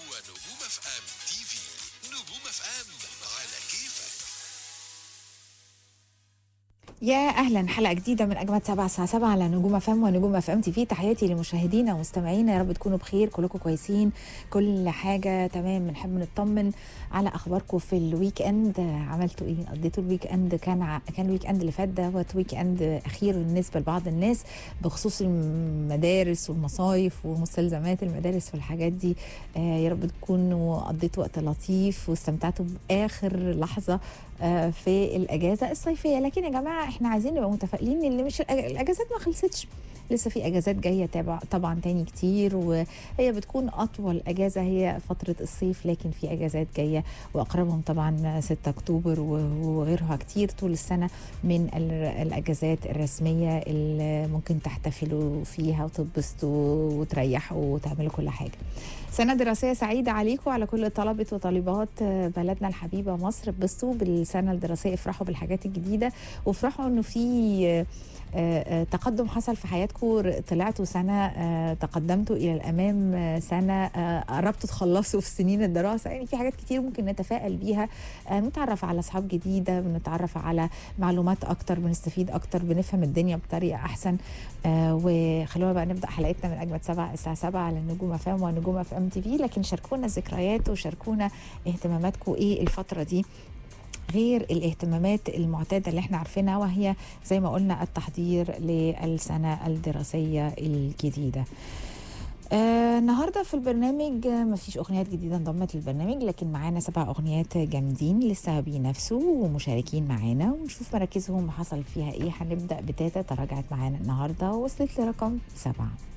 هو نجوم اف ام تي في نجوم اف ام على كيفك يا اهلا حلقه جديده من اجمد سبعة الساعه 7 على نجوم اف ام ونجوم اف ام تي في تحياتي لمشاهدينا ومستمعينا يا رب تكونوا بخير كلكم كويسين كل حاجه تمام بنحب نطمن على اخباركم في الويك اند عملتوا ايه قضيتوا الويك اند كان ع... كان الويك اند اللي فات دوت ويك اند اخير بالنسبه لبعض الناس بخصوص المدارس والمصايف ومستلزمات المدارس والحاجات دي آه يا رب تكونوا قضيتوا وقت لطيف واستمتعتوا باخر لحظه آه، في الاجازه الصيفيه لكن يا جماعه احنا عايزين نبقى متفائلين ان مش الأج- الاجازات ما خلصتش لسه في اجازات جايه تابع طبعا تاني كتير وهي بتكون اطول اجازه هي فتره الصيف لكن في اجازات جايه واقربهم طبعا 6 اكتوبر و- وغيرها كتير طول السنه من ال- الاجازات الرسميه اللي ممكن تحتفلوا فيها وتتبسطوا وتريحوا وتعملوا كل حاجه سنة دراسية سعيدة عليكم وعلى كل طلبة وطالبات بلدنا الحبيبة مصر اتبسطوا بالسنة الدراسية افرحوا بالحاجات الجديدة وافرحوا انه في آه، آه، تقدم حصل في حياتكم طلعتوا سنة آه، تقدمتوا إلى الأمام آه، سنة آه، قربتوا تخلصوا في سنين الدراسة يعني في حاجات كتير ممكن نتفائل بيها آه، نتعرف على أصحاب جديدة بنتعرف على معلومات أكتر بنستفيد أكتر بنفهم الدنيا بطريقة أحسن آه، وخلونا بقى نبدأ حلقتنا من أجمد سبعة الساعة 7 على نجوم اف ام ونجوم اف ام تي في لكن شاركونا الذكريات وشاركونا اهتماماتكم ايه الفترة دي غير الاهتمامات المعتادة اللي احنا عارفينها وهي زي ما قلنا التحضير للسنة الدراسية الجديدة آه النهارده في البرنامج آه، مفيش اغنيات جديده انضمت للبرنامج لكن معانا سبع اغنيات جامدين لسه بينافسوا ومشاركين معانا ونشوف مراكزهم حصل فيها ايه هنبدا بتاتا تراجعت معانا النهارده ووصلت لرقم سبعه